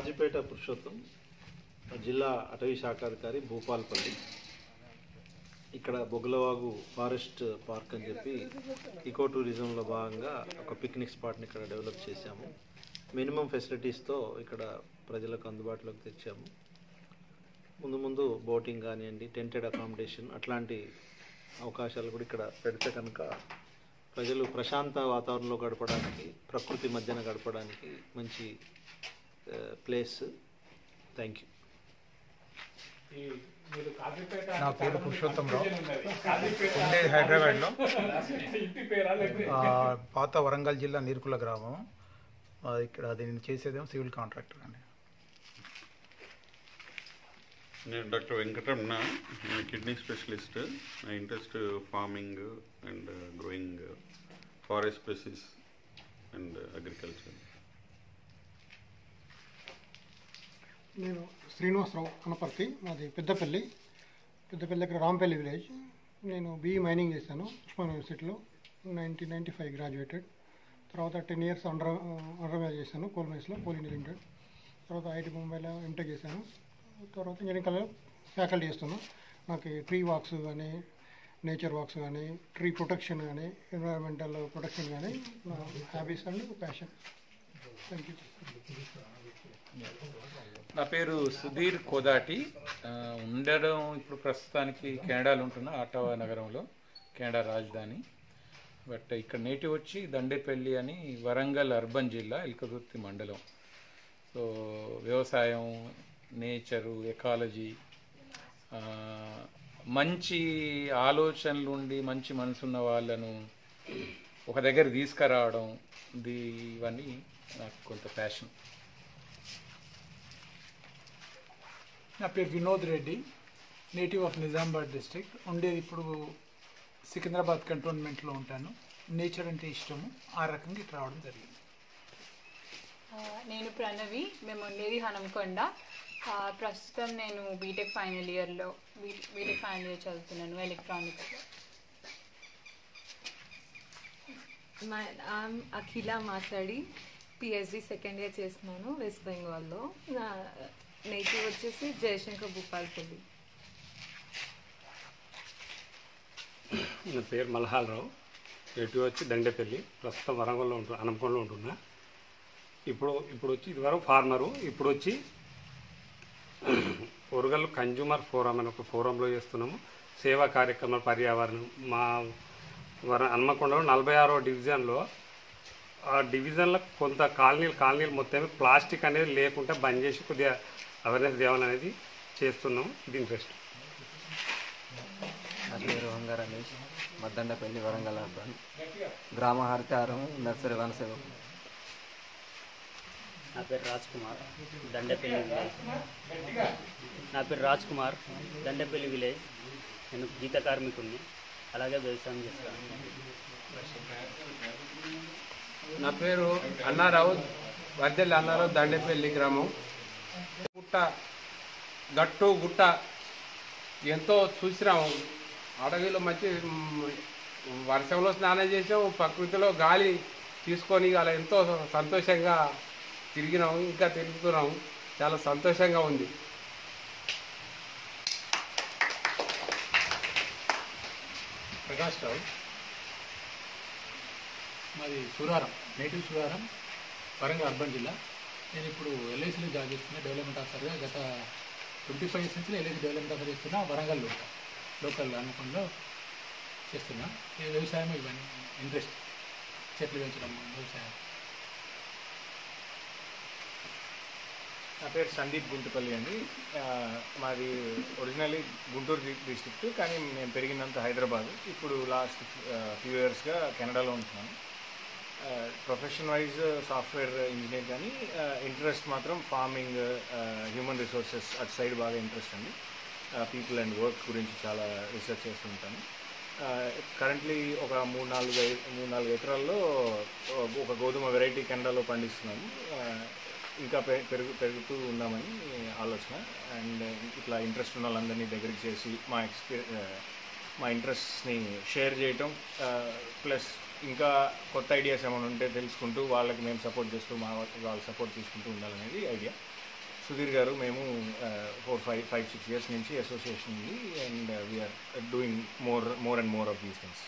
కాజీపేట పురుషోత్తం జిల్లా అటవీ శాఖాధికారి భూపాల్పల్లి ఇక్కడ బొగలవాగు ఫారెస్ట్ పార్క్ అని చెప్పి ఈకో టూరిజంలో భాగంగా ఒక పిక్నిక్ స్పాట్ని ఇక్కడ డెవలప్ చేశాము మినిమం ఫెసిలిటీస్తో ఇక్కడ ప్రజలకు అందుబాటులోకి తెచ్చాము ముందు ముందు బోటింగ్ కానివ్వండి టెంటెడ్ అకామిడేషన్ అట్లాంటి అవకాశాలు కూడా ఇక్కడ పెడితే కనుక ప్రజలు ప్రశాంత వాతావరణంలో గడపడానికి ప్రకృతి మధ్యన గడపడానికి మంచి ప్లేస్ థ్యాంక్ యూ నా పేరు పురుషోత్తంరావు ఉండేది హైదరాబాద్లో ఆ, పాత వరంగల్ జిల్లా నీర్కుల గ్రామం ఆ, ఇక్కడ దీన్ని చేసేదేమో సివిల్ కాంట్రాక్టర్ అండి నేను డాక్టర్ వెంకటరమణ నేను కిడ్నీ స్పెషలిస్ట్ నా interest farming and growing forest species and agriculture నేను శ్రీనివాసరావు కనపర్తి మాది పెద్దపల్లి పెద్దపల్లి దగ్గర రాంపల్లి విలేజ్ నేను బీఈ మైనింగ్ చేశాను ఉస్మాన్ యూనివర్సిటీలో నైన్టీన్ నైంటీ ఫైవ్ గ్రాడ్యుయేటెడ్ తర్వాత టెన్ ఇయర్స్ అండర్ అండర్వేర్ చేశాను కోల్ మైన్స్లో కోల్ ఇండియా లిమిటెడ్ తర్వాత ఐటీ ముంబైలో ఎంటెక్ చేశాను తర్వాత ఇంజనీరింగ్ కాలేజ్ ఫ్యాకల్టీ చేస్తున్నాను నాకు ట్రీ వాక్స్ కానీ నేచర్ వాక్స్ కానీ ట్రీ ప్రొటెక్షన్ కానీ ఎన్విరాన్మెంటల్ ప్రొటెక్షన్ కానీ నా hobbies and passion thank you నా పేరు సుధీర్ కోదాటి ఆ, ఉండడం ఇప్పుడు ప్రస్తుతానికి కెనడాలో ఉంటున్నా ఆటవా నగరంలో కెనడా రాజధాని బట్ ఇక్కడ నేటివ్ వచ్చి దండేపల్లి అని వరంగల్ అర్బన్ జిల్లా ఇల్కదుర్తి మండలం సో వ్యవసాయం నేచరు ఎకాలజీ ఆ, మంచి ఆలోచనలు ఉండి మంచి మనసున్న వాళ్ళను ఒక దగ్గర తీసుకురావడం ఇది ఇవన్నీ నాకు కొంత ప్యాషన్ నా పేరు Vinod Reddy native of Nizamabad district ఉండేది ఇప్పుడు సికింద్రాబాద్ కంటోన్మెంట్లో ఉంటాను నేచర్ అంటే ఇష్టము ఆ రకంగా ఇటు రావడం జరిగింది ఆ, నేను ప్రణవి మేము ఉండేది హనంకొండ ఆ, ప్రస్తుతం నేను బీటెక్ ఫైనల్ ఇయర్లో బీటెక్ ఫైనల్ ఇయర్ చదువుతున్నాను ఎలక్ట్రానిక్స్లో మై ఐమ్ అఖిల మాట్లాడి పిహెచ్డి సెకండ్ ఇయర్ చేస్తున్నాను వెస్ట్ బెంగాల్లో నా నేటివ్ వచ్చేసి జయశంకర్ భూపాల్పల్లి నా పేరు మల్హాలరావు ఎటు వచ్చి దండేపల్లి ప్రస్తుతం వరంగల్లో ఉంటు అనంకొండలో ఉంటున్నా ఇప్పుడు ఇప్పుడు వచ్చి ఇదివరకు ఫార్మరు ఇప్పుడు వచ్చి ఒరగల్ కన్జ్యూమర్ ఫోరం అనే ఒక ఫోరంలో చేస్తున్నాము సేవా కార్యక్రమాలు పర్యావరణం మా వర హన్మకొండలో నలభై ఆరో డివిజన్లో ఆ డివిజన్లో కొంత కాలనీలు కాలనీలు మొత్తం ప్లాస్టిక్ అనేది లేకుండా బంద్ చేసి కొద్దిగా అవేర్నెస్ తేవాలనేది చేస్తున్నాం ఇది ఇంట్రెస్ట్ నా పేరు వంగ రమేష్ మద్దండపల్లి వరంగల్ అర్బన్ గ్రామ హరితారం నర్సరీ వనసేవకు నా పేరు రాజ్ కుమార్ దండపల్లి విలేజ్ నా పేరు రాజ్ కుమార్ దండపల్లి విలేజ్ నేను గీత కార్మికుడిని అలాగే వ్యవసాయం చేస్తాను నా పేరు అన్నారావు వర్దెల్లి అన్నారావు దండేపల్లి గ్రామం గుట్ట గట్టు గుట్ట ఎంతో చూసినాము అడవిలో మంచి మ్, వర్షంలో స్నానం చేసాము ప్రకృతిలో గాలి తీసుకొని అలా ఎంతో సంతోషంగా తిరిగినాము ఇంకా తిరుగుతున్నాము చాలా సంతోషంగా ఉంది ప్రకాష్ రావు మాది సూరారం నేటివ్ సూరారం వరంగల్ అర్బన్ జిల్లా నేను ఇప్పుడు ఎల్ఐసిలో జాబ్ చేస్తున్నా డెవలప్మెంట్ ఆఫీసర్గా గత ట్వంటీ ఫైవ్ ఇయర్స్ నుంచి ఎల్ఐసి డెవలప్మెంట్ ఆఫీసర్ చేస్తున్నా వరంగల్లో ఉంటా లోకల్ అనుకుండా చేస్తున్నా ఈ వ్యవసాయం ఇవన్నీ ఇంట్రెస్ట్ చెట్లు పెంచడం వ్యవసాయం నా పేరు సందీప్ గుంటుపల్లి అండి ఆ, మాది ఒరిజినల్లీ గుంటూరు డి- డిస్ట్రిక్ట్ కానీ నేను పెరిగినంత హైదరాబాద్ ఇప్పుడు లాస్ట్ ఫ్యూ ఇయర్స్గా కెనడాలో ఉంటున్నాను ప్రొఫెషన్ వైజ్ సాఫ్ట్వేర్ ఇంజనీర్ కానీ ఇంట్రెస్ట్ మాత్రం ఫార్మింగ్ హ్యూమన్ రిసోర్సెస్ అటు సైడ్ బాగా ఇంట్రెస్ట్ అండి పీపుల్ అండ్ వర్క్ గురించి చాలా రీసెర్చ్ చేస్తుంటాను కరెంట్లీ ఒక మూడు నాలుగు ఐ- మూడు నాలుగు ఎకరాల్లో ఒక గోధుమ వెరైటీ కెనడాలో పండిస్తున్నాము ఆ, ఇంకా పె- పెరుగు పెరుగుతూ ఉన్నామని ఆలోచన అండ్ ఇట్లా ఇంట్రెస్ట్ ఉన్న వాళ్ళందరినీ దగ్గరికి చేసి మా ఎక్స్పీరియన్ మా ఇంట్రెస్ట్ని షేర్ చేయటం ప్లస్ ఇంకా కొత్త ఐడియాస్ ఏమైనా ఉంటే తెలుసుకుంటూ వాళ్ళకి మేము సపోర్ట్ చేస్తూ మా వాళ్ళ సపోర్ట్ తీసుకుంటూ ఉండాలనేది ఐడియా సుధీర్ గారు మేము four five five six years నుంచి అసోసియేషన్ ఉంది and we are doing more more and more of these things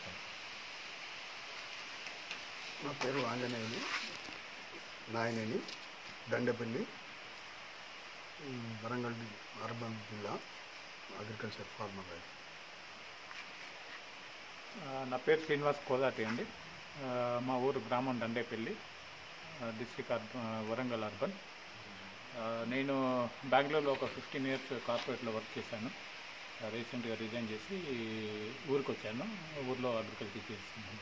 నా పేరు ఆంజనేయులు నాయనేని దండపల్లి ఉమ్, వరంగల్ డి- అర్బన్ జిల్లా అగ్రికల్చర్ ఫార్మర్ రైతు ఆ, నా పేరు శ్రీనివాస్ కోదాటి అండి ఆ, మా ఊరు గ్రామం Dandepalli district urban Warangal urban ఆ, నేను బెంగళూరులో ఒక ఫిఫ్టీన్ ఇయర్స్ కార్పొరేట్లో వర్క్ చేశాను రీసెంట్గా రిజైన్ చేసి ఊరికి వచ్చాను ఊర్లో అగ్రికల్చర్ చేస్తున్నాను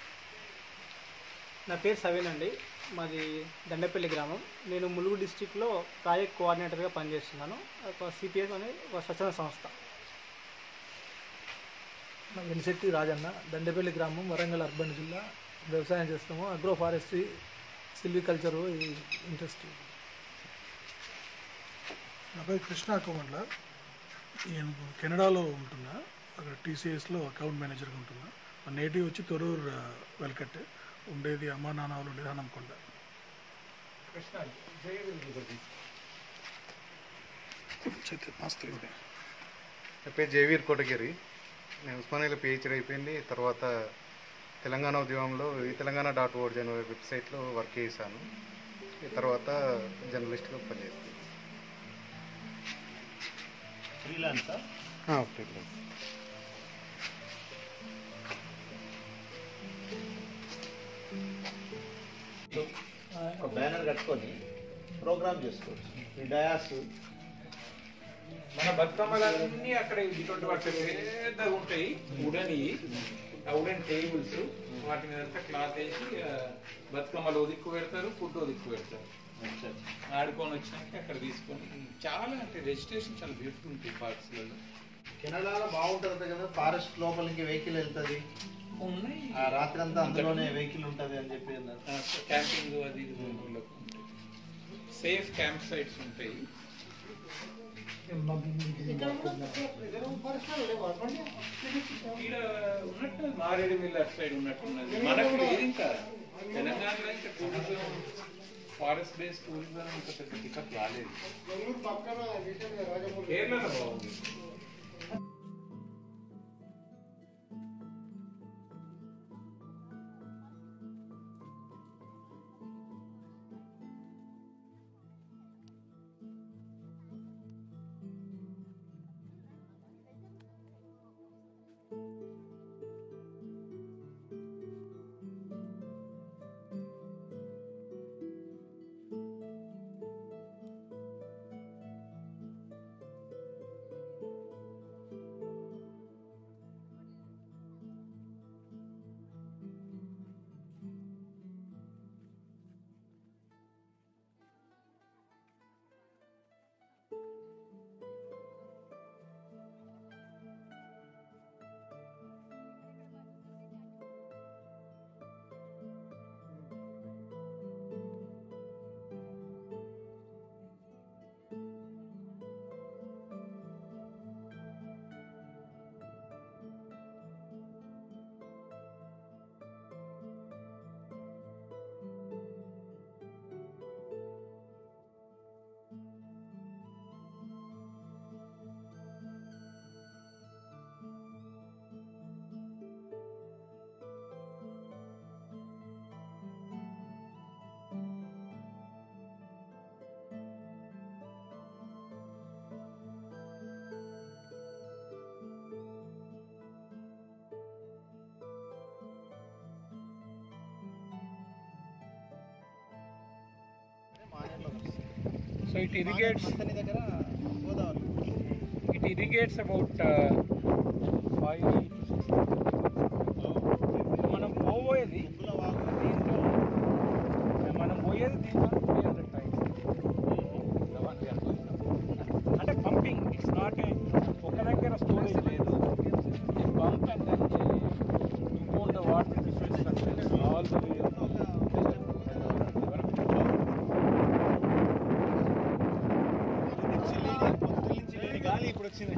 నా పేరు సవీన్ అండి మాది దండపల్లి గ్రామం నేను ములుగు డిస్టిక్లో ప్రాజెక్ట్ కోఆర్డినేటర్గా పనిచేస్తున్నాను ఒక సిపిఎస్ అనే ఒక స్వచ్ఛంద సంస్థ నా వెలిశెట్టి రాజన్న దండపల్లి గ్రామం వరంగల్ అర్బన్ జిల్లా వ్యవసాయం చేస్తాము అగ్రో ఫారెస్ట్రీ సిల్వికల్చరు ఇంట్రెస్ట్ నా పేరు కృష్ణ కుమండ్ల నేను కెనడాలో ఉంటున్నా అక్కడ టీసీఎస్లో అకౌంట్ మేనేజర్గా ఉంటున్నా మా నేటివ్ వచ్చి తొరూరు ఆ, వెల్కట్ ఉండేది అమ్మా నాన్న వాళ్ళు ఉండేది హనంకొండ కృష్ణ చైతే మస్తు ఉంది. నా పేరు జయవీర్ కోటగిరి నేను ఉస్మానియాలో పిహెచ్డీ అయిపోయింది తర్వాత తెలంగాణ ఉద్యమంలో ఈ తెలంగాణ డాట్ ఓర్జ్ అనే వెబ్సైట్లో వర్క్ చేశాను ఈ తర్వాత జర్నలిస్ట్గా పనిచేస్తాను ఫ్రీలాన్సా ఫ్రీలాన్స్ ఒక బ్యానర్ కట్టుకొని ప్రోగ్రామ్ చేసుకోవచ్చు ఈ డయాస్ మన బతుకమ్మలన్నీ అక్కడ ఇటువంటి వాటి పెద్దగా ఉంటాయి ఉడని ఆ ఉడన్ టేబుల్స్ వాటి మీద అంతా క్లాత్ వేసి ఆ, బతుకమ్మలు ఒదిక్కు పెడతారు ఫుడ్ ఒదిక్కు పెడతారు ఆడుకొని వచ్చినాక అక్కడ తీసుకొని చాలా అంటే వెజిటేషన్ చాలా బ్యూటిఫుల్ ఉంటుంది పార్క్స్లలో కెనడాలో బాగుంటుంది కదా ఫారెస్ట్ లోపలికి వెహికల్ వెళ్తుంది ఉన్నాయి ఆ రాత్రి అంతా అందులోనే వెహికల్ ఉంటుంది అని చెప్పి అన్నారు. క్యాంపింగ్ అది ఇది ఊళ్ళోకి ఉంటాయి సేఫ్ క్యాంప్ సైట్స్ ఉంటాయి ఈడ ఉన్నట్టు మారేడు మిల్ అటు సైడ్ ఉన్నట్టు ఉన్నది మనకు లేదు ఇంకా తెలంగాణలో ఇంకా టూరిజం ఫారెస్ట్ బేస్డ్ టూరిజం ఇంకా పెద్ద పికప్ రాలేదు కేరళలో బాగుంది So it irrigates. దగ్గర Godavari It irrigates about uh, five to six. మనం పోయేది దీంట్లో మనం పోయేది దీంట్లో త్రీ హండ్రెడ్ టైమ్స్ అంటే పంపింగ్ ఇట్స్ నాట్ ఒక దగ్గర స్టోరేజ్ లేదు pump and then import the water different structures all the way గాలి ఇప్పుడు వచ్చింది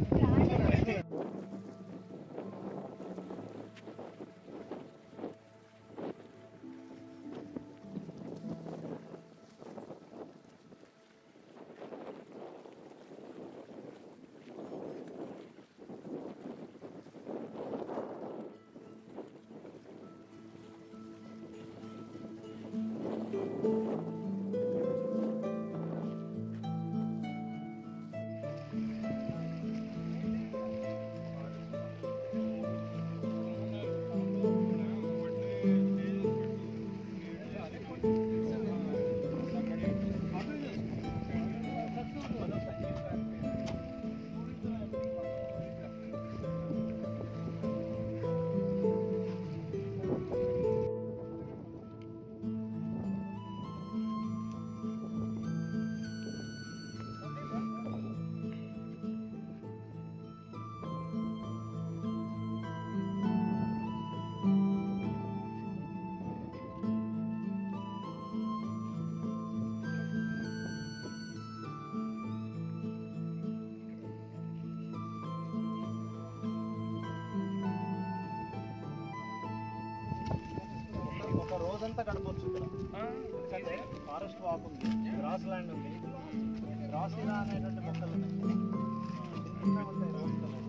రోజంతా గడపవచ్చు ఇక్కడ ఎందుకంటే ఫారెస్ట్ వాక్ ఉంది గ్రాస్ ల్యాండ్ ఉంది గ్రాసిరా అనేటువంటి మొక్కలు ఉన్నాయి చిన్నగా ఉంటాయి రోజ్ కలర్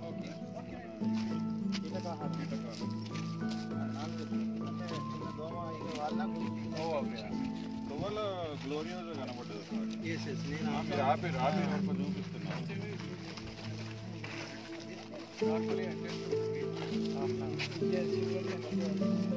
కీటకాహారం నాన్ వెజ్. అంటే చిన్న దోమ ఇక వాళ్ళ తువ్వలో గ్లోరియోస్ కనబడ్డది ఎస్ ఎస్ నేను మీరు ఆపి ఆపి వరకు చూపిస్తున్నాను Yes, you can-